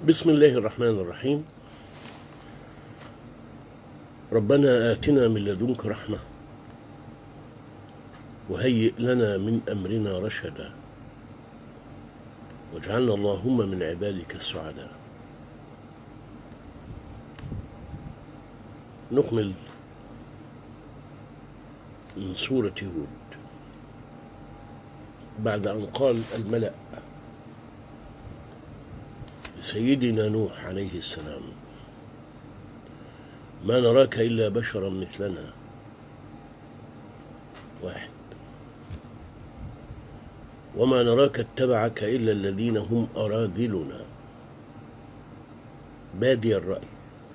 بسم الله الرحمن الرحيم ربنا آتنا من لدنك رحمة وهيئ لنا من أمرنا رشدا واجعلنا اللهم من عبادك السعداء نكمل من سورة هود بعد أن قال الملأ سيدنا نوح عليه السلام ما نراك إلا بشرا مثلنا واحد وما نراك اتبعك إلا الذين هم أراذلنا بادي الرأي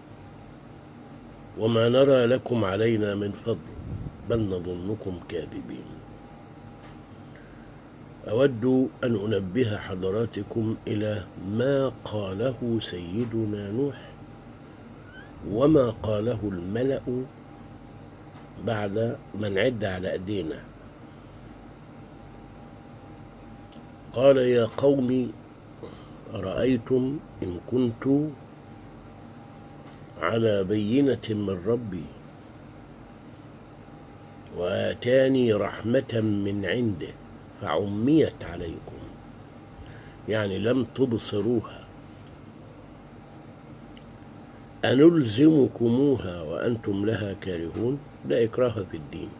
وما نرى لكم علينا من فضل بل نظنكم كاذبين أود أن أنبه حضراتكم إلى ما قاله سيدنا نوح وما قاله الملأ بعد ما نعد على أيدينا قال يا قوم أرأيتم إن كنت على بينة من ربي وآتاني رحمة من عنده فعميت عليكم يعني لم تبصروها أنلزمكموها وأنتم لها كارهون لا إكراه في الدين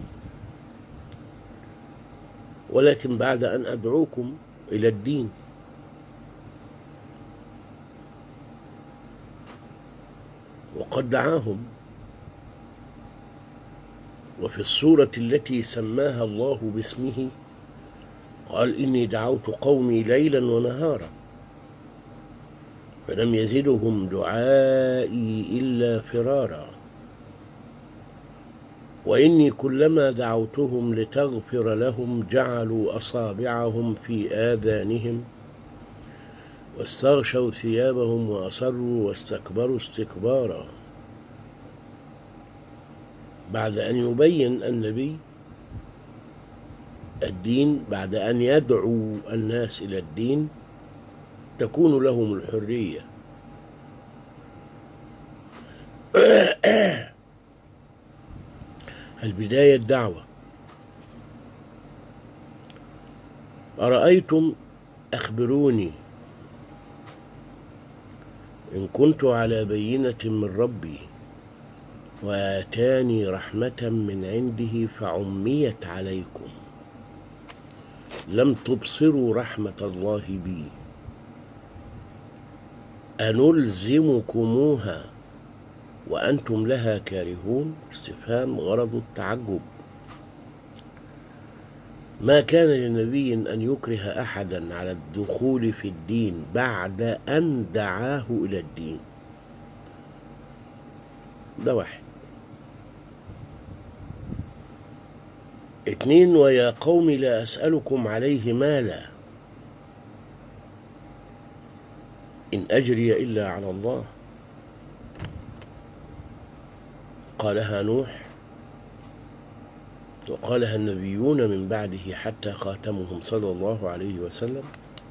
ولكن بعد أن أدعوكم إلى الدين وقد دعاهم وفي الصورة التي سماها الله باسمه قال إني دعوت قومي ليلا ونهارا فلم يزدهم دعائي إلا فرارا وإني كلما دعوتهم لتغفر لهم جعلوا أصابعهم في آذانهم واستغشوا ثيابهم وأصروا واستكبروا استكبارا بعد أن يبين النبي الدين بعد أن يدعو الناس إلى الدين تكون لهم الحرية البداية الدعوة أرأيتم أخبروني إن كنت على بينة من ربي وآتاني رحمة من عنده فعميت عليكم لم تبصروا رحمة الله بي أنلزمكموها وأنتم لها كارهون استفهام غرض التعجب ما كان لنبي أن يكره أحدا على الدخول في الدين بعد أن دعاه إلى الدين ده واحد اتنين ويا قوم لا أسألكم عليه مالا إن أجري إلا على الله قالها نوح وقالها النبيون من بعده حتى خاتمهم صلى الله عليه وسلم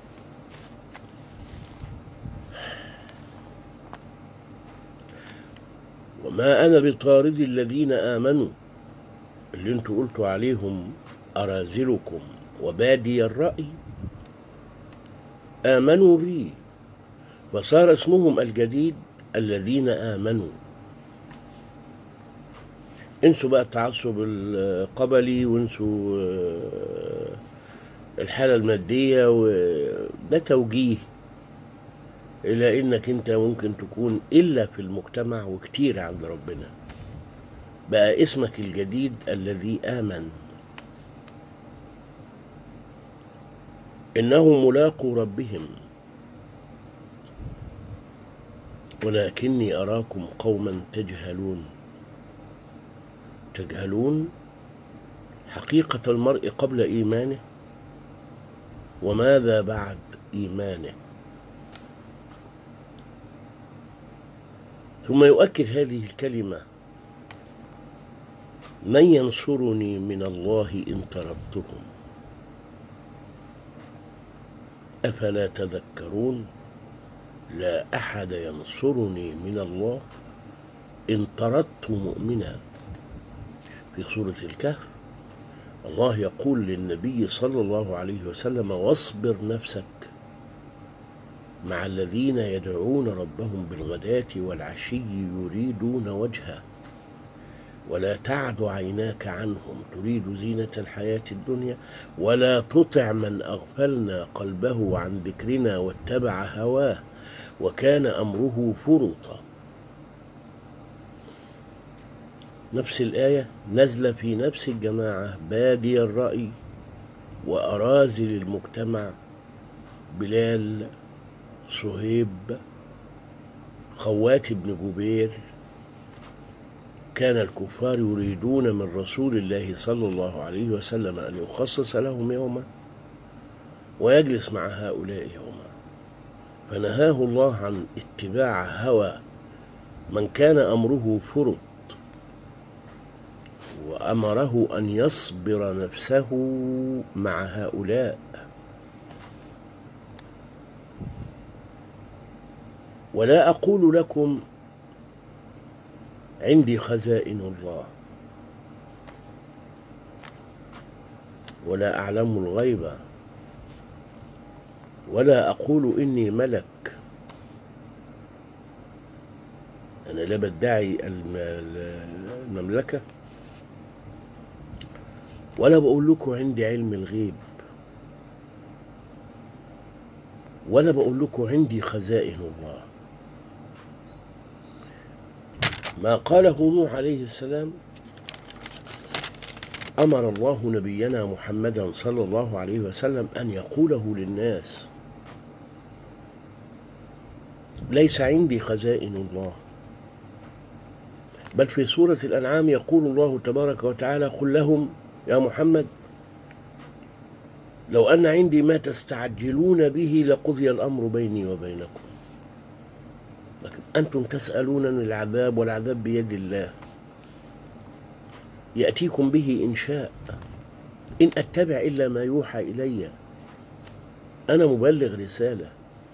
وما أنا بطارد الذين آمنوا اللي انتوا قلتوا عليهم أرازلكم وبادي الرأي آمنوا بي وصار اسمهم الجديد الذين آمنوا انسوا بقى التعصب القبلي وانسوا الحالة المادية وده توجيه إلى إنك أنت ممكن تكون إلا في المجتمع وكتير عند ربنا بقى اسمك الجديد الذي آمن إنهم ملاقوا ربهم ولكني أراكم قوما تجهلون تجهلون حقيقة المرء قبل إيمانه وماذا بعد إيمانه ثم يؤكد هذه الكلمة من ينصرني من الله إن طردتهم أفلا تذكرون لا أحد ينصرني من الله إن طردت مؤمنا في سورة الكهف الله يقول للنبي صلى الله عليه وسلم واصبر نفسك مع الذين يدعون ربهم بالغداة والعشي يريدون وجهه ولا تعد عيناك عنهم تريد زينة الحياة الدنيا ولا تطع من أغفلنا قلبه عن ذكرنا واتبع هواه وكان أمره فرطا نفس الآية نزل في نفس الجماعة بادي الرأي وأرازل المجتمع بلال صهيب خوات بن جبير كان الكفار يريدون من رسول الله صلى الله عليه وسلم أن يخصص لهم يوما ويجلس مع هؤلاء يوما فنهاه الله عن اتباع هوى من كان أمره فرط وأمره أن يصبر نفسه مع هؤلاء ولا أقول لكم عندي خزائن الله ولا أعلم الغيب ولا أقول إني ملك أنا لا بدعي المملكة ولا بقول لكم عندي علم الغيب ولا بقول لكم عندي خزائن الله ما قاله نوح عليه السلام امر الله نبينا محمدا صلى الله عليه وسلم ان يقوله للناس ليس عندي خزائن الله بل في سوره الانعام يقول الله تبارك وتعالى قل لهم يا محمد لو ان عندي ما تستعجلون به لقضي الامر بيني وبينكم لكن أنتم تسألونني العذاب والعذاب بيد الله يأتيكم به إن شاء إن أتبع إلا ما يوحى إلي أنا مبلغ رسالة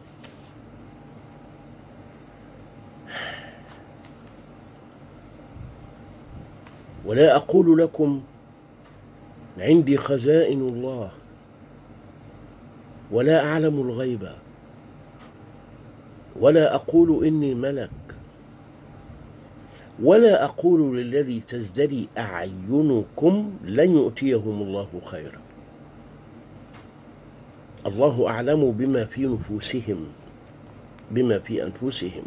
ولا أقول لكم عندي خزائن الله ولا أعلم الغيب ولا أقول إني ملك ولا أقول للذي تزدري أعينكم لن يؤتيهم الله خيرا الله أعلم بما في نفوسهم بما في أنفسهم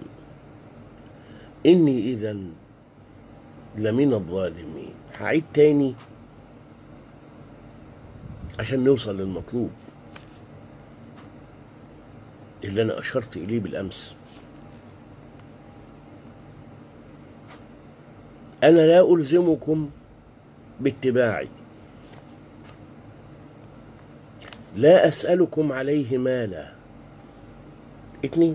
إني إذا لمن الظالمين هعيد تاني عشان نوصل للمطلوب اللي أنا أشرت إليه بالأمس أنا لا ألزمكم باتباعي لا أسألكم عليه مالا اتنين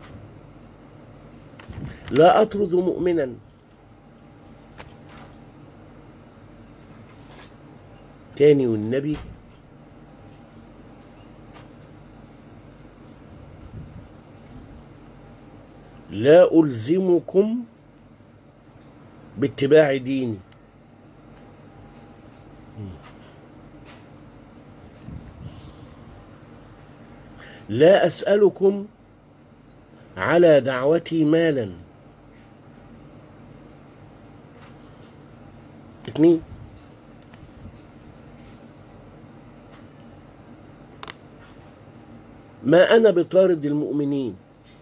لا أطرد مؤمنا تاني والنبي لا ألزمكم باتباع ديني لا أسألكم على دعوتي مالا اثنين ما أنا بطارد المؤمنين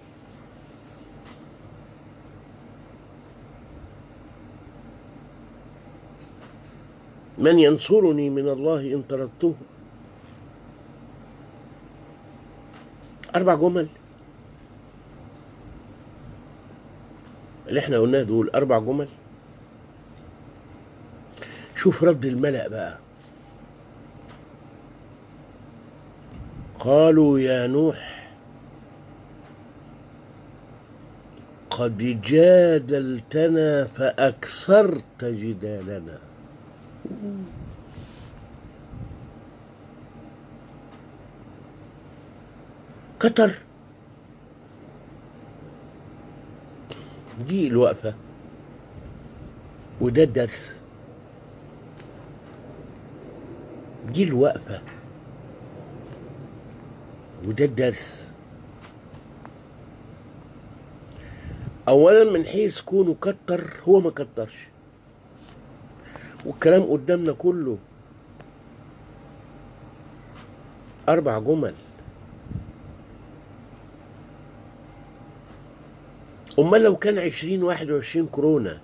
من ينصرني من الله إن طردته أربع جمل اللي احنا قلناه دول أربع جمل شوف رد الملأ بقى قالوا يا نوح قد جادلتنا فأكثرت جدالنا كتر دي الوقفة وده الدرس دي الوقفة وده الدرس أولا من حيث كونه كتر هو ما كترش والكلام قدامنا كله أربع جمل أمال لو كان عشرين واحد وعشرين كورونا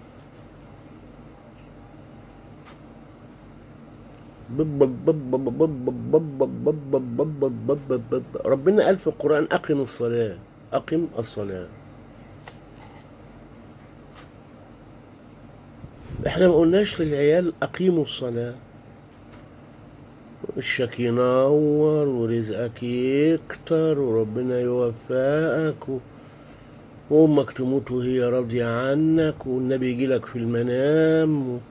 ربنا قال في القرآن أقم الصلاة أقم الصلاة احنا ما قلناش للعيال أقيموا الصلاة وشك ينور ورزقك يكتر وربنا يوفقك و... وامك تموت وهي راضية عنك والنبي يجي لك في المنام و...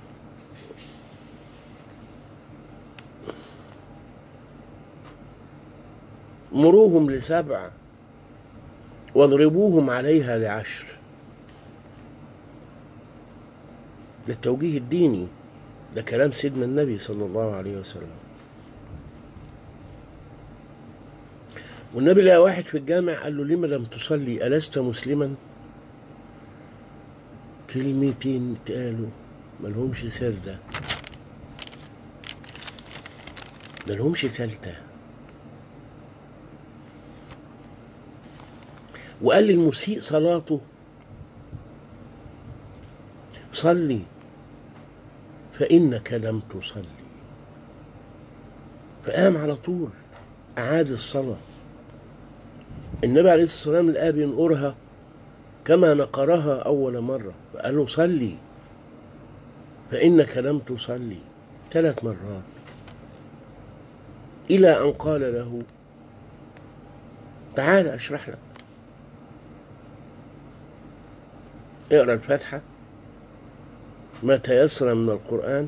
مروهم لسبع واضربوهم عليها لعشر ده التوجيه الديني ده كلام سيدنا النبي صلى الله عليه وسلم والنبي لقى واحد في الجامع قال له لما لم تصلي ألست مسلما كلمتين اتقالوا ملهمش سردة ملهمش تالتة وقال للمسيء صلاته صلي فإنك لم تصلي فقام على طول أعاد الصلاة النبي عليه الصلاة والسلام الآب ينقرها كما نقرها أول مرة فقال له صلي فإنك لم تصلي ثلاث مرات إلى أن قال له تعال أشرح لك اقرأ الفاتحة ما تيسر من القرآن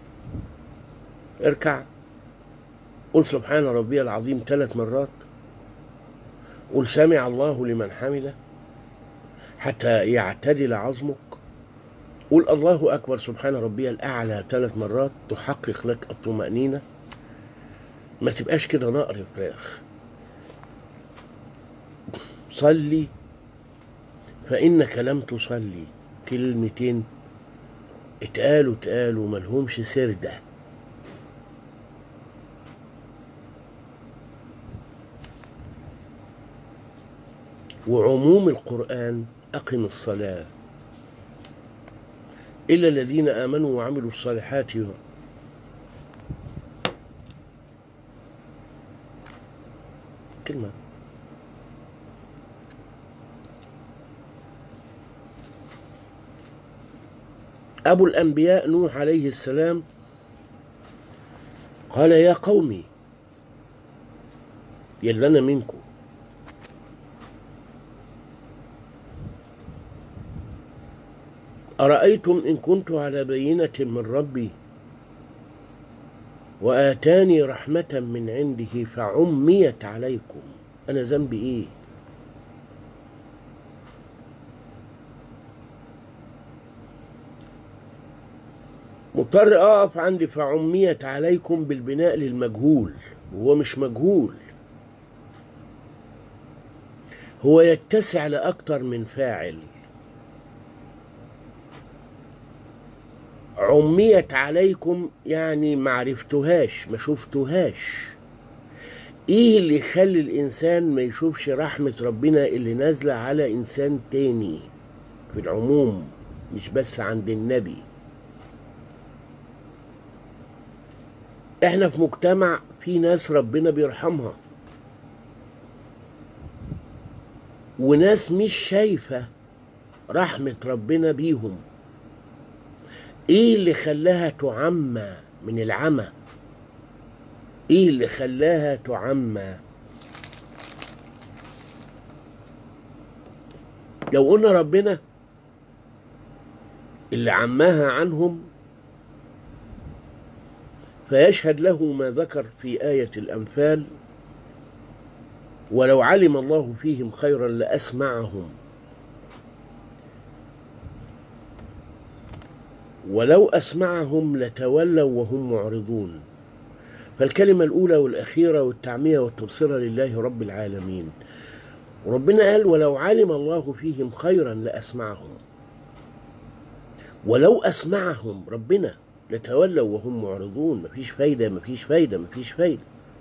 اركع قل سبحان ربي العظيم ثلاث مرات قل سمع الله لمن حمده حتى يعتدل عظمك قل الله أكبر سبحان ربي الأعلى ثلاث مرات تحقق لك الطمأنينة ما تبقاش كده نقر فراخ صلي فإنك لم تصلي كلمتين اتقالوا اتقالوا ملهمش سردة وعموم القرآن أقم الصلاة إلا الذين آمنوا وعملوا الصالحات كلمة أبو الأنبياء نوح عليه السلام قال يا قومي يلنا منكم أرأيتم إن كنت على بينة من ربي وآتاني رحمة من عنده فعميت عليكم أنا ذنبي إيه مضطر أقف عندي فعميت عليكم بالبناء للمجهول وهو مش مجهول هو يتسع لأكتر من فاعل عميت عليكم يعني معرفتهاش ما شفتهاش ايه اللي يخلي الانسان ما يشوفش رحمة ربنا اللي نازلة على انسان تاني في العموم مش بس عند النبي احنا في مجتمع في ناس ربنا بيرحمها وناس مش شايفة رحمة ربنا بيهم ايه اللي خلاها تعمى من العمى ايه اللي خلاها تعمى لو قلنا ربنا اللي عماها عنهم فيشهد له ما ذكر في آية الأنفال ولو علم الله فيهم خيرا لأسمعهم ولو أسمعهم لتولوا وهم معرضون فالكلمة الأولى والأخيرة والتعمية والتبصرة لله رب العالمين وربنا قال ولو علم الله فيهم خيرا لأسمعهم ولو أسمعهم ربنا لتولوا وهم معرضون مفيش فايدة مفيش فايدة مفيش فايدة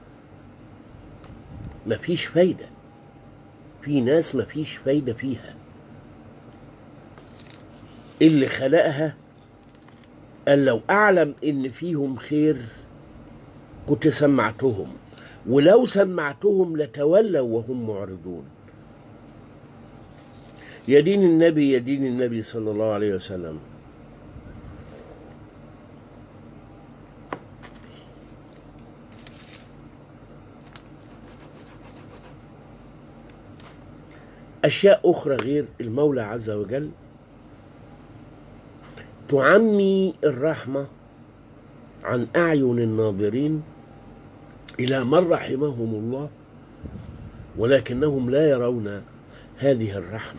مفيش فايدة في ناس مفيش فايدة فيها اللي خلقها قال لو أعلم إن فيهم خير كنت سمعتهم ولو سمعتهم لتولوا وهم معرضون يا دين النبي يا دين النبي صلى الله عليه وسلم أشياء أخرى غير المولى عز وجل تعمي الرحمة عن أعين الناظرين إلى من رحمهم الله ولكنهم لا يرون هذه الرحمة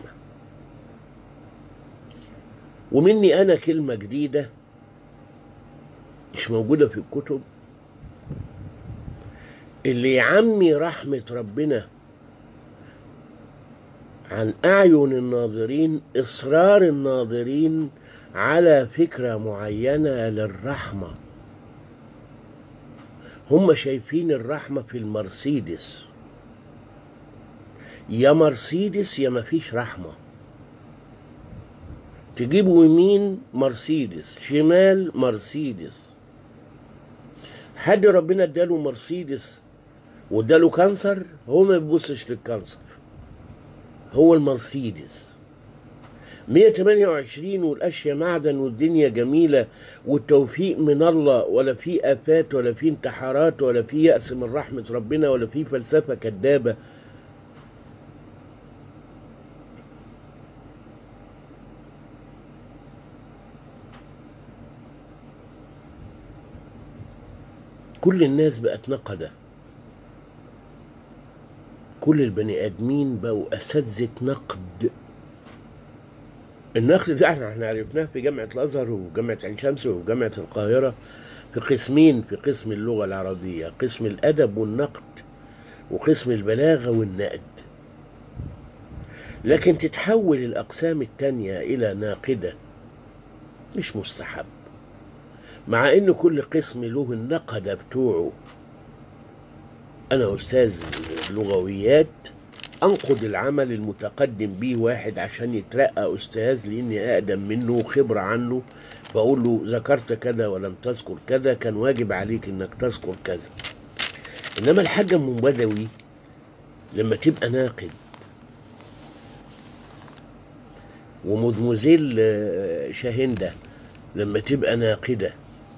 ومني أنا كلمة جديدة مش موجودة في الكتب اللي يعمي رحمة ربنا عن أعين الناظرين إصرار الناظرين على فكرة معينة للرحمة هم شايفين الرحمة في المرسيدس يا مرسيدس يا مفيش رحمة تجيبوا يمين مرسيدس شمال مرسيدس حد ربنا اداله مرسيدس واداله كانسر هو ما بيبصش للكانسر هو المرسيدس 128 والاشياء معدن والدنيا جميله والتوفيق من الله ولا في افات ولا في انتحارات ولا في ياس من رحمه ربنا ولا في فلسفه كذابه كل الناس بقت نقده كل البني ادمين بقوا اساتذه نقد النقد ده احنا احنا عرفناه في جامعه الازهر وجامعه عين شمس وجامعه القاهره في قسمين في قسم اللغه العربيه قسم الادب والنقد وقسم البلاغه والنقد لكن تتحول الاقسام التانيه الى ناقده مش مستحب مع ان كل قسم له النقده بتوعه انا استاذ لغويات انقد العمل المتقدم بيه واحد عشان يترقى استاذ لاني اقدم منه خبره عنه بقول له ذكرت كذا ولم تذكر كذا كان واجب عليك انك تذكر كذا انما الحاج ام بدوي لما تبقى ناقد ومدموزيل شاهنده لما تبقى ناقده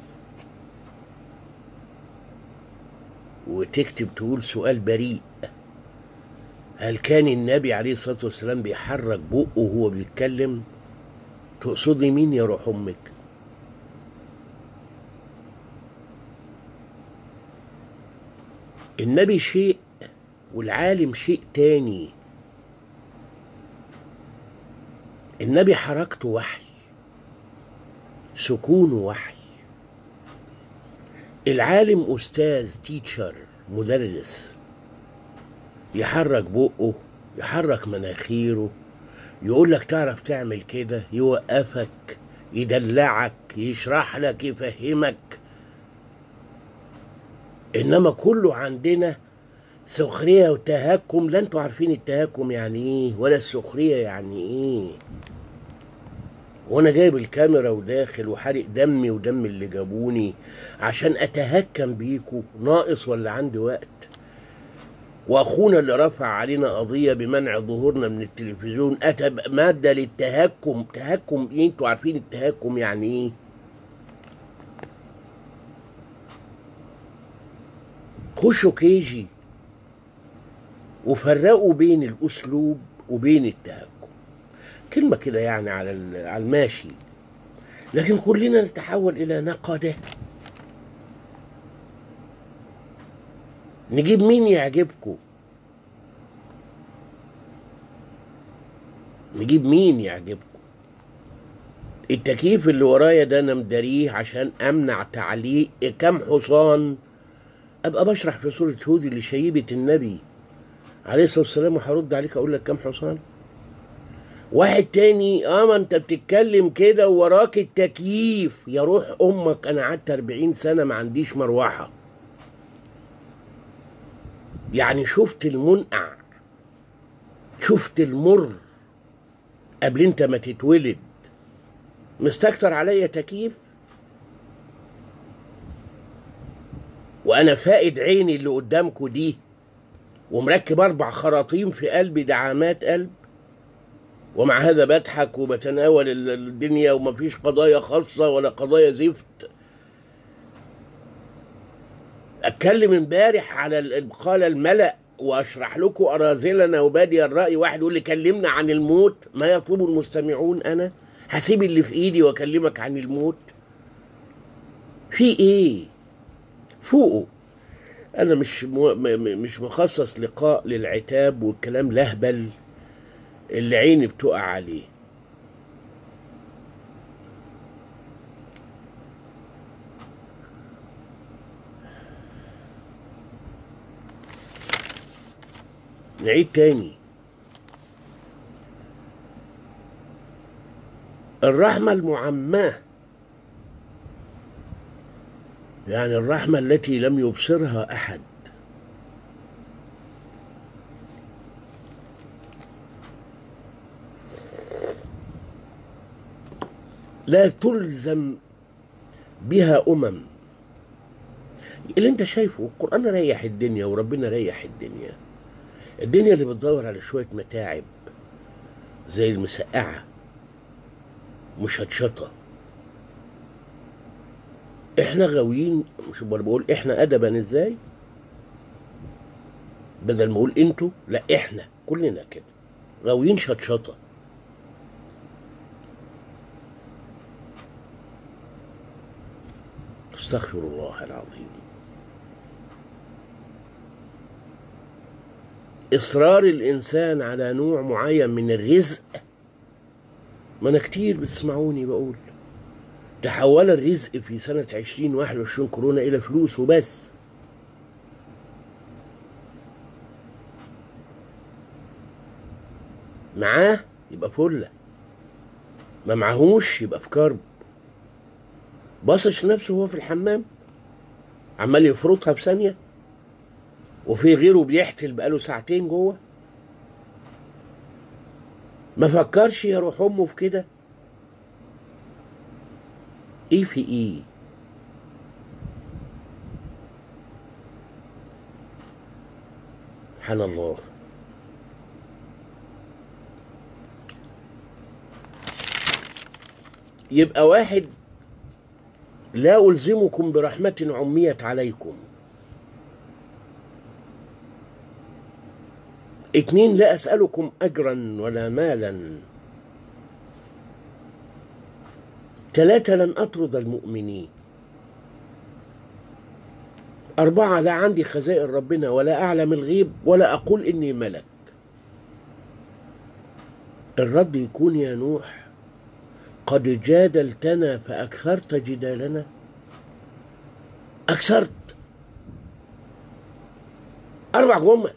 وتكتب تقول سؤال بريء هل كان النبي عليه الصلاة والسلام بيحرك بقه وهو بيتكلم تقصدي مين يا روح أمك النبي شيء والعالم شيء تاني النبي حركته وحي سكونه وحي العالم أستاذ تيتشر مدرس يحرك بقه يحرك مناخيره يقول لك تعرف تعمل كده يوقفك يدلعك يشرح لك يفهمك انما كله عندنا سخريه وتهكم لا انتوا عارفين التهكم يعني ايه ولا السخريه يعني ايه وانا جايب الكاميرا وداخل وحارق دمي ودم اللي جابوني عشان اتهكم بيكوا ناقص ولا عندي وقت واخونا اللي رفع علينا قضيه بمنع ظهورنا من التلفزيون اتى ماده للتهكم تهكم ايه انتوا عارفين التهكم يعني ايه خشوا كيجي وفرقوا بين الاسلوب وبين التهكم كلمه كده يعني على على الماشي لكن كلنا نتحول الى نقده نجيب مين يعجبكم نجيب مين يعجبكم التكييف اللي ورايا ده انا مداريه عشان امنع تعليق كم حصان ابقى بشرح في سوره هود اللي شيبه النبي عليه الصلاه والسلام وهرد عليك اقول لك كم حصان واحد تاني اه ما انت بتتكلم كده ووراك التكييف يا روح امك انا قعدت 40 سنه ما عنديش مروحه يعني شفت المنقع شفت المر قبل انت ما تتولد مستكتر عليا تكييف وانا فائد عيني اللي قدامكوا دي ومركب اربع خراطيم في قلبي دعامات قلب ومع هذا بضحك وبتناول ال- الدنيا ومفيش قضايا خاصة ولا قضايا زفت اتكلم امبارح على ال- قال الملأ واشرح لكم ارازلنا وبادي الرأي واحد يقول لي كلمنا عن الموت ما يطلبه المستمعون انا هسيب اللي في ايدي واكلمك عن الموت في ايه فوقه انا مش مو م- م- مش مخصص لقاء للعتاب والكلام لهبل اللي عيني بتقع عليه نعيد تاني الرحمة المعماة يعني الرحمة التي لم يبصرها أحد لا تلزم بها أمم اللي انت شايفه القرآن ريح الدنيا وربنا ريح الدنيا الدنيا اللي بتدور على شوية متاعب زي المسقعة مشطشطة احنا غاويين مش بقول بقول احنا ادبا ازاي بدل ما اقول انتوا لا احنا كلنا كده غاويين شطشطه استغفر الله العظيم اصرار الانسان على نوع معين من الرزق ما انا كتير بتسمعوني بقول تحول الرزق في سنة 2021 كورونا إلى فلوس وبس معاه يبقى فلة ما معهوش يبقى في كرب باصش نفسه هو في الحمام عمال يفرطها في ثانية وفي غيره بيحتل بقاله ساعتين جوه ما فكرش يروح امه في كده ايه في ايه سبحان الله يبقى واحد لا ألزمكم برحمة عميت عليكم اتنين لا أسألكم أجرا ولا مالا ثلاثة لن أطرد المؤمنين أربعة لا عندي خزائن ربنا ولا أعلم الغيب ولا أقول إني ملك الرد يكون يا نوح قد جادلتنا فأكثرت جدالنا أكثرت أربع جمل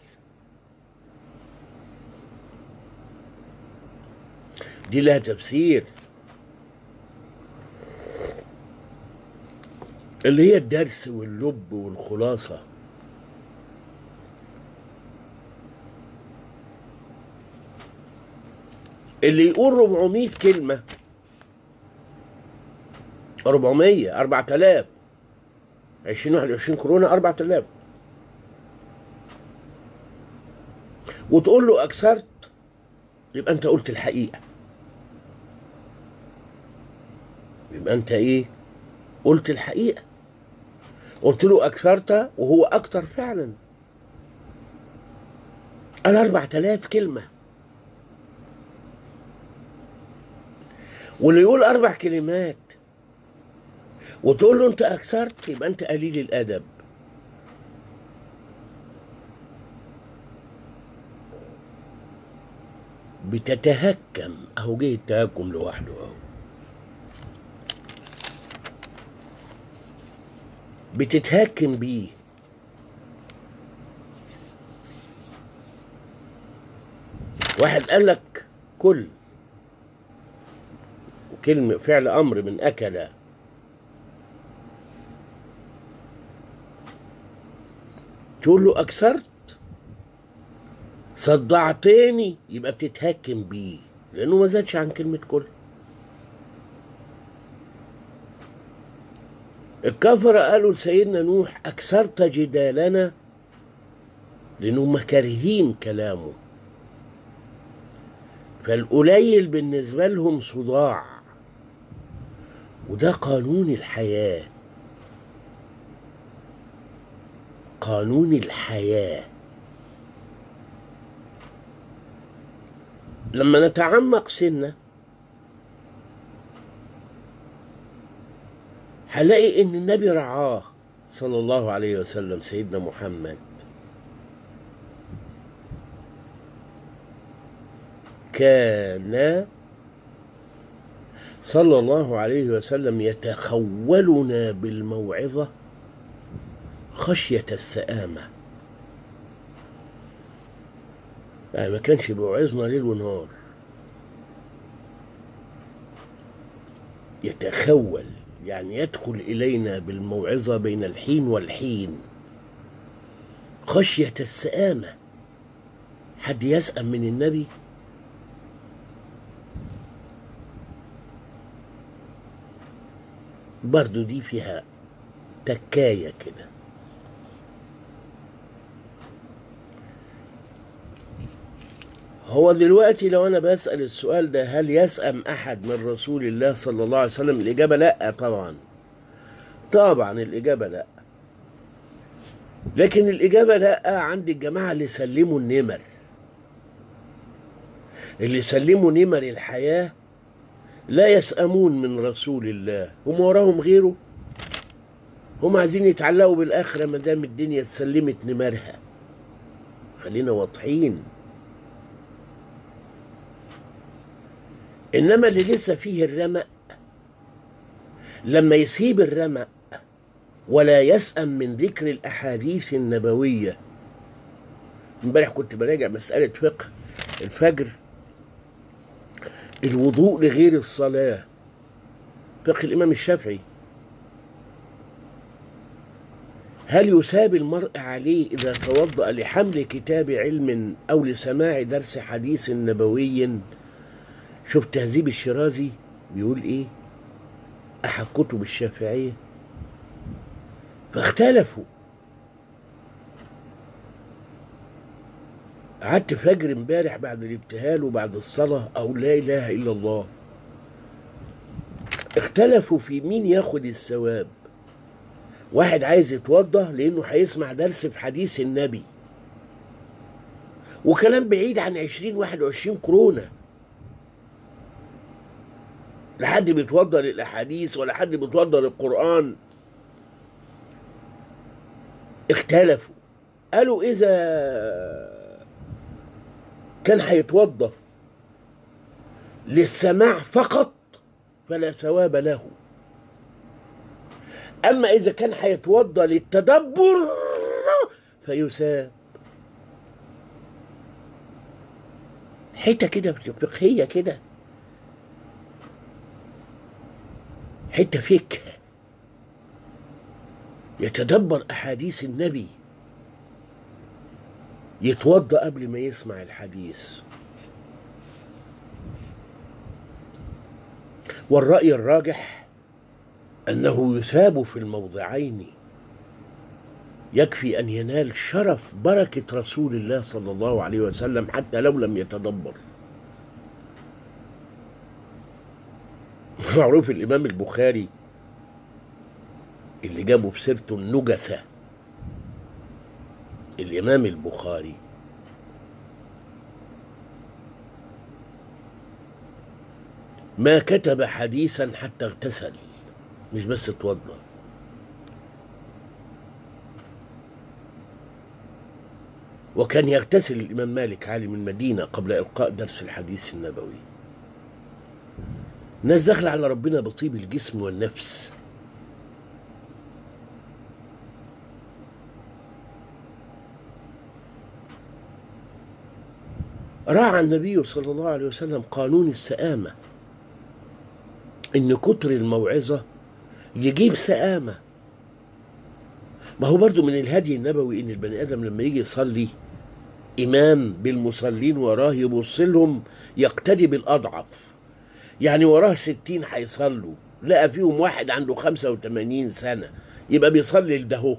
دي لها تفسير اللي هي الدرس واللب والخلاصة اللي يقول 400 كلمة 400 4000 2021 كورونا 4000 وتقول له أكثرت يبقى أنت قلت الحقيقة يبقى أنت إيه؟ قلت الحقيقة قلت له أكثرت وهو أكتر فعلا قال أربع تلاف كلمة واللي يقول أربع كلمات وتقول له أنت أكثرت يبقى أنت قليل الأدب بتتهكم أهو جه التهكم لوحده أهو بتتهكم بيه واحد قال لك كل كلمة فعل أمر من أكل تقول له أكثرت صدعتني يبقى بتتهكم بيه لأنه ما زادش عن كلمة كل الكفرة قالوا لسيدنا نوح أكثرت جدالنا لأنهم كارهين كلامه فالقليل بالنسبة لهم صداع وده قانون الحياة قانون الحياة لما نتعمق سنة هنلاقي ان النبي رعاه صلى الله عليه وسلم سيدنا محمد كان صلى الله عليه وسلم يتخولنا بالموعظة خشية السآمة يعني ما كانش بيوعظنا ليل ونهار يتخول يعني يدخل إلينا بالموعظة بين الحين والحين خشية السآمة حد يسأم من النبي برضو دي فيها تكاية كده هو دلوقتي لو انا بسأل السؤال ده هل يسأم احد من رسول الله صلى الله عليه وسلم الاجابة لا طبعا طبعا الاجابة لا لكن الاجابة لا عند الجماعة اللي سلموا النمر اللي سلموا نمر الحياة لا يسأمون من رسول الله هم وراهم غيره هم عايزين يتعلقوا بالآخرة ما دام الدنيا سلمت نمرها خلينا واضحين إنما اللي لسه فيه الرمق لما يسيب الرمق ولا يسأم من ذكر الأحاديث النبوية امبارح كنت براجع مسألة فقه الفجر الوضوء لغير الصلاة فقه الإمام الشافعي هل يساب المرء عليه إذا توضأ لحمل كتاب علم أو لسماع درس حديث نبوي شوف تهذيب الشرازي بيقول إيه أحد كتب الشافعية فاختلفوا قعدت فجر امبارح بعد الابتهال وبعد الصلاة أو لا إله إلا الله اختلفوا في مين ياخد الثواب واحد عايز يتوضى لأنه هيسمع درس في حديث النبي وكلام بعيد عن عشرين واحد وعشرين كورونا لا حد بيتوضى للأحاديث ولا حد بيتوضى للقرآن اختلفوا قالوا إذا كان هيتوضا للسماع فقط فلا ثواب له اما اذا كان هيتوضا للتدبر فيساب حته كده فقهيه كده حته فكه يتدبر احاديث النبي يتوضا قبل ما يسمع الحديث والراي الراجح انه يثاب في الموضعين يكفي ان ينال شرف بركه رسول الله صلى الله عليه وسلم حتى لو لم يتدبر معروف الامام البخاري اللي جابه في سيرته النجسه الإمام البخاري ما كتب حديثا حتى اغتسل مش بس اتوضى وكان يغتسل الإمام مالك عالم المدينة قبل إلقاء درس الحديث النبوي الناس داخلة على ربنا بطيب الجسم والنفس راعى النبي صلى الله عليه وسلم قانون السآمة إن كتر الموعظة يجيب سآمة ما هو برضو من الهدي النبوي إن البني آدم لما يجي يصلي إمام بالمصلين وراه يبص لهم يقتدي بالأضعف يعني وراه ستين هيصلوا لقى فيهم واحد عنده خمسة وثمانين سنة يبقى بيصلي لده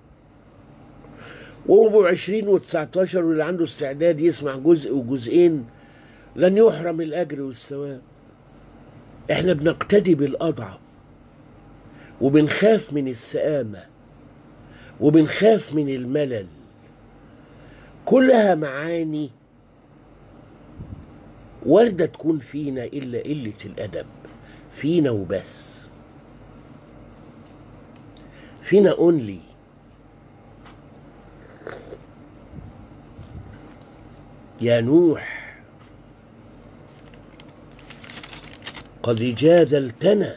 وهو عشرين وتسعتاشر واللي عنده استعداد يسمع جزء وجزئين لن يحرم الأجر والثواب احنا بنقتدي بالأضعف وبنخاف من السآمة وبنخاف من الملل كلها معاني واردة تكون فينا إلا قلة الأدب فينا وبس فينا أونلي يا نوح قد جادلتنا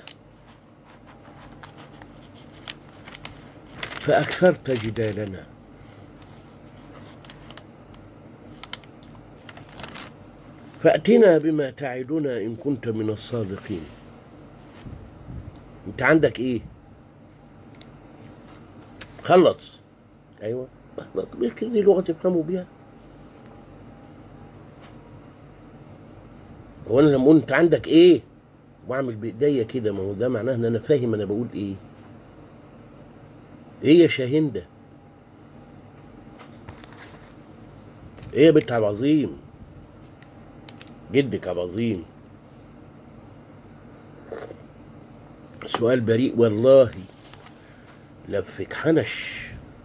فأكثرت جدالنا فأتنا بما تعدنا إن كنت من الصادقين أنت عندك إيه؟ خلص أيوة يمكن دي لغة تفهموا بيها هو أنا لما أقول أنت عندك إيه؟ وأعمل بإيديا كده ما هو ده معناه إن أنا فاهم أنا بقول إيه إيه يا شاهندة؟ إيه يا بنت عبد العظيم؟ جدك عبد العظيم سؤال بريء والله لفك حنش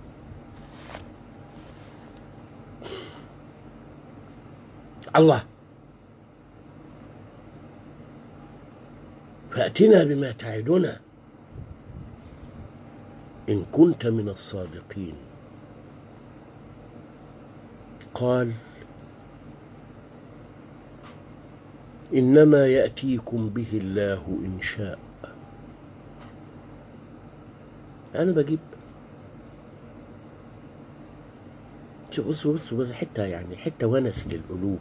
الله فأتنا بما تعدنا إن كنت من الصادقين قال إنما يأتيكم به الله إن شاء أنا بجيب شوف بصوا بصوا بصوا حتة يعني حتة ونس للقلوب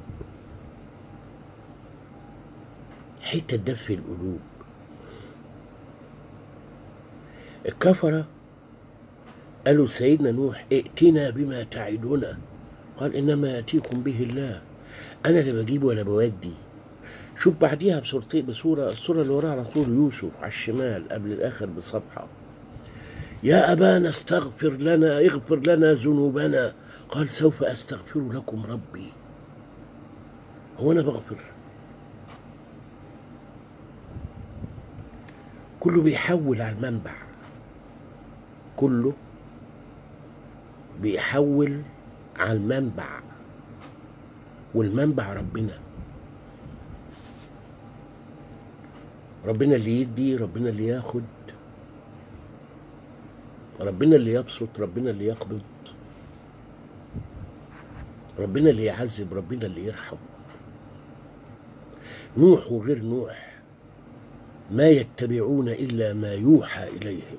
حتة دفي القلوب الكفرة قالوا سيدنا نوح ائتنا بما تعدنا قال إنما يأتيكم به الله أنا لا بجيب ولا بودي شوف بعديها بصورتين بصورة الصورة اللي وراها على طول يوسف على الشمال قبل الآخر بصفحة يا أبانا استغفر لنا اغفر لنا ذنوبنا قال سوف أستغفر لكم ربي هو أنا بغفر كله بيحول على المنبع كله بيحول على المنبع والمنبع ربنا ربنا اللي يدي ربنا اللي ياخد ربنا اللي يبسط ربنا اللي يقبض ربنا اللي يعذب ربنا اللي يرحم نوح وغير نوح ما يتبعون الا ما يوحى اليهم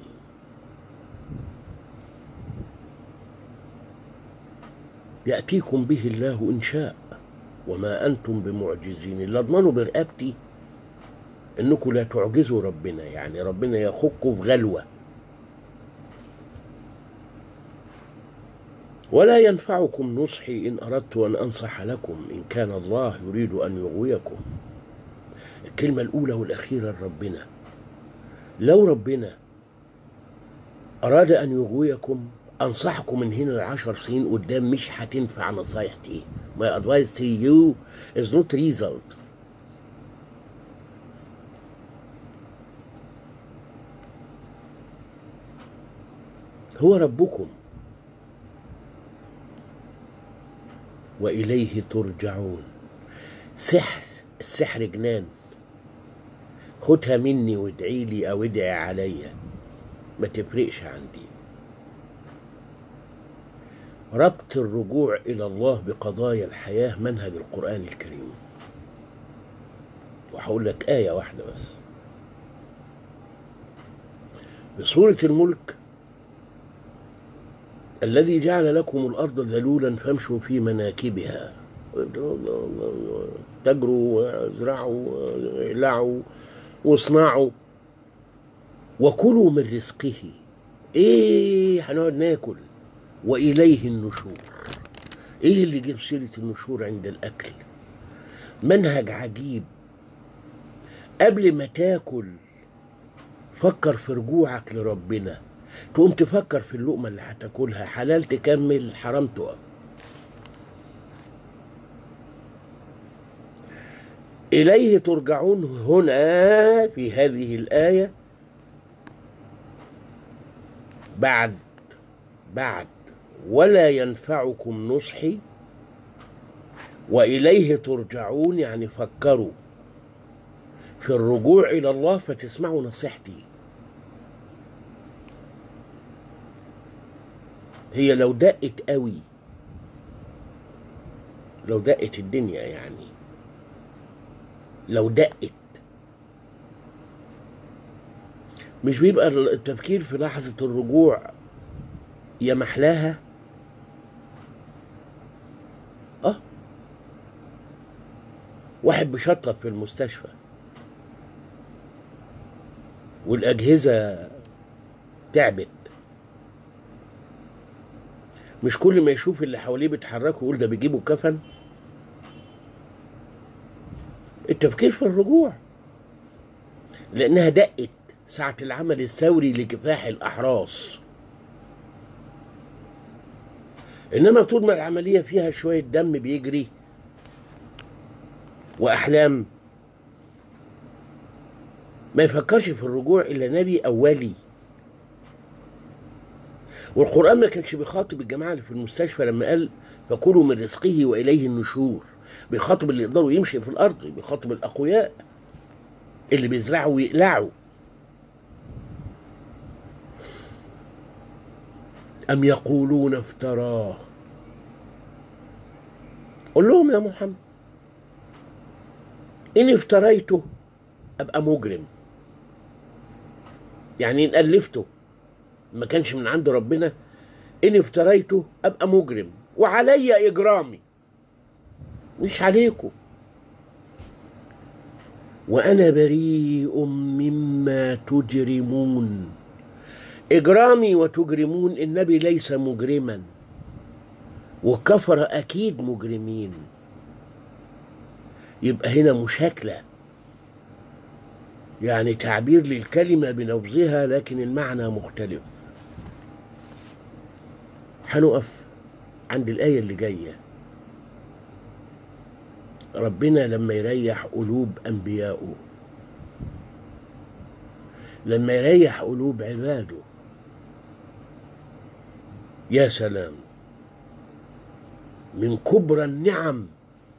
ياتيكم به الله ان شاء وما انتم بمعجزين اللي اضمنوا برقبتي انكم لا تعجزوا ربنا يعني ربنا يخكوا في غلوه ولا ينفعكم نصحي ان اردت ان انصح لكم ان كان الله يريد ان يغويكم الكلمه الاولى والاخيره لربنا لو ربنا اراد ان يغويكم انصحكم من هنا لعشر سنين قدام مش هتنفع نصايحتي my advice to you is not result هو ربكم وإليه ترجعون سحر السحر جنان خدها مني وادعي لي أو ادعي عليا ما تفرقش عندي ربط الرجوع إلى الله بقضايا الحياة منهج القرآن الكريم وهقول لك آية واحدة بس بسورة الملك الذي جعل لكم الأرض ذلولا فامشوا في مناكبها تجروا وازرعوا اقلعوا واصنعوا وكلوا من رزقه ايه هنقعد ناكل واليه النشور ايه اللي جاب سيره النشور عند الاكل منهج عجيب قبل ما تاكل فكر في رجوعك لربنا تقوم تفكر في اللقمة اللي هتاكلها حلال تكمل حرام تقف إليه ترجعون هنا في هذه الآية بعد بعد ولا ينفعكم نصحي وإليه ترجعون يعني فكروا في الرجوع إلى الله فتسمعوا نصيحتي هي لو دقت قوي لو دقت الدنيا يعني لو دقت مش بيبقى التفكير في لحظة الرجوع يا محلاها اه واحد بيشطب في المستشفى والأجهزة تعبت مش كل ما يشوف اللي حواليه بيتحركوا يقول ده بيجيبوا كفن التفكير في الرجوع لأنها دقت ساعة العمل الثوري لكفاح الأحراس إنما طول ما العملية فيها شوية دم بيجري وأحلام ما يفكرش في الرجوع إلا نبي أو ولي والقرآن ما كانش بيخاطب الجماعة اللي في المستشفى لما قال فكلوا من رزقه وإليه النشور بيخاطب اللي يقدروا يمشي في الأرض بيخاطب الأقوياء اللي بيزرعوا ويقلعوا أم يقولون افتراه قل لهم يا محمد إن افتريته أبقى مجرم يعني إن ألفته ما كانش من عند ربنا إن افتريته أبقى مجرم وعلي إجرامي مش عليكم وأنا بريء مما تجرمون إجرامي وتجرمون النبي ليس مجرما والكفر أكيد مجرمين يبقى هنا مشاكلة يعني تعبير للكلمة بلفظها لكن المعنى مختلف هنقف عند الآية اللي جاية ربنا لما يريح قلوب أنبيائه لما يريح قلوب عباده يا سلام من كبرى النعم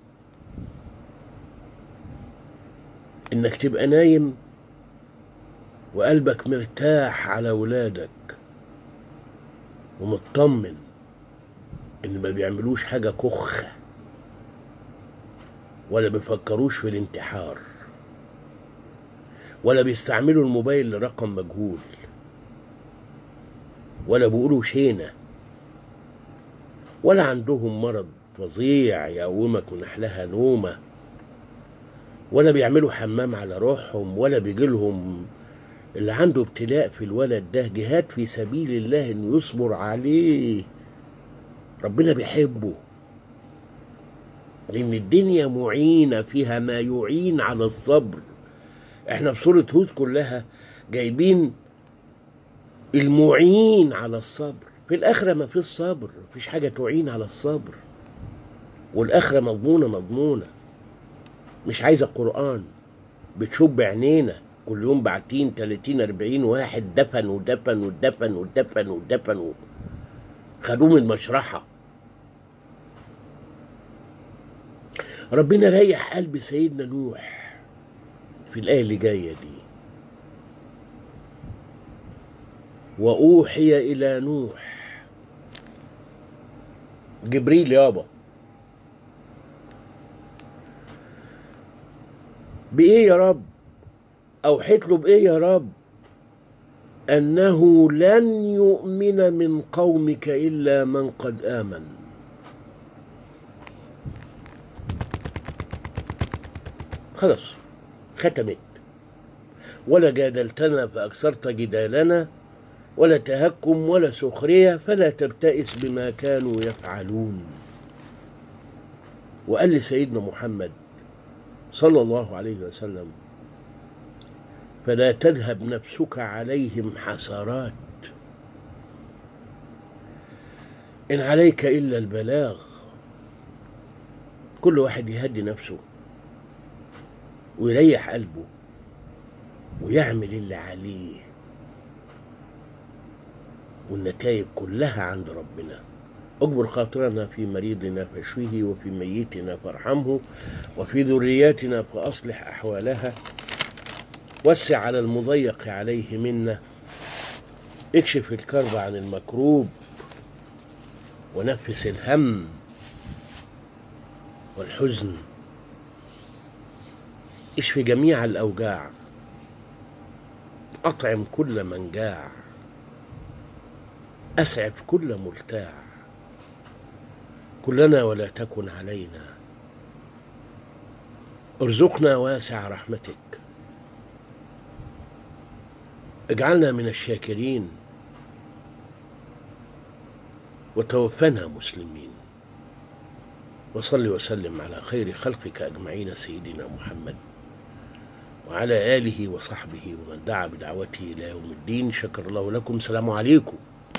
انك تبقى نايم وقلبك مرتاح على ولادك ومطمن ان ما بيعملوش حاجه كخه ولا بيفكروش في الانتحار ولا بيستعملوا الموبايل لرقم مجهول ولا بيقولوا شينة ولا عندهم مرض فظيع يقومك من أحلها نومة ولا بيعملوا حمام على روحهم ولا بيجيلهم اللي عنده ابتلاء في الولد ده جهاد في سبيل الله انه يصبر عليه ربنا بيحبه لان الدنيا معينة فيها ما يعين على الصبر احنا في سورة هود كلها جايبين المعين على الصبر في الآخرة ما فيش صبر مفيش حاجة تعين على الصبر والآخرة مضمونة مضمونة مش عايزة قرآن بتشوف بعينينا كل يوم بعتين 30 40 واحد دفنوا دفنوا دفنوا دفنوا دفنوا خدوه من المشرحة ربنا ريح قلب سيدنا نوح في الآية اللي جاية دي وأوحي إلى نوح جبريل يابا بإيه يا رب أوحيت له بإيه يا رب أنه لن يؤمن من قومك إلا من قد آمن خلاص ختمت ولا جادلتنا فأكثرت جدالنا ولا تهكم ولا سخرية فلا تبتئس بما كانوا يفعلون وقال لسيدنا محمد صلى الله عليه وسلم فلا تذهب نفسك عليهم حسرات إن عليك إلا البلاغ كل واحد يهدي نفسه ويريح قلبه ويعمل اللي عليه والنتائج كلها عند ربنا اجبر خاطرنا في مريضنا فاشفه وفي ميتنا فارحمه وفي ذرياتنا فاصلح احوالها وسع على المضيق عليه منا اكشف الكرب عن المكروب ونفس الهم والحزن اشف جميع الاوجاع اطعم كل من جاع اسعف كل مرتاع كلنا ولا تكن علينا ارزقنا واسع رحمتك اجعلنا من الشاكرين وتوفنا مسلمين وصل وسلم على خير خلقك اجمعين سيدنا محمد وعلى اله وصحبه ومن دعا بدعوته الى يوم الدين شكر الله لكم سلام عليكم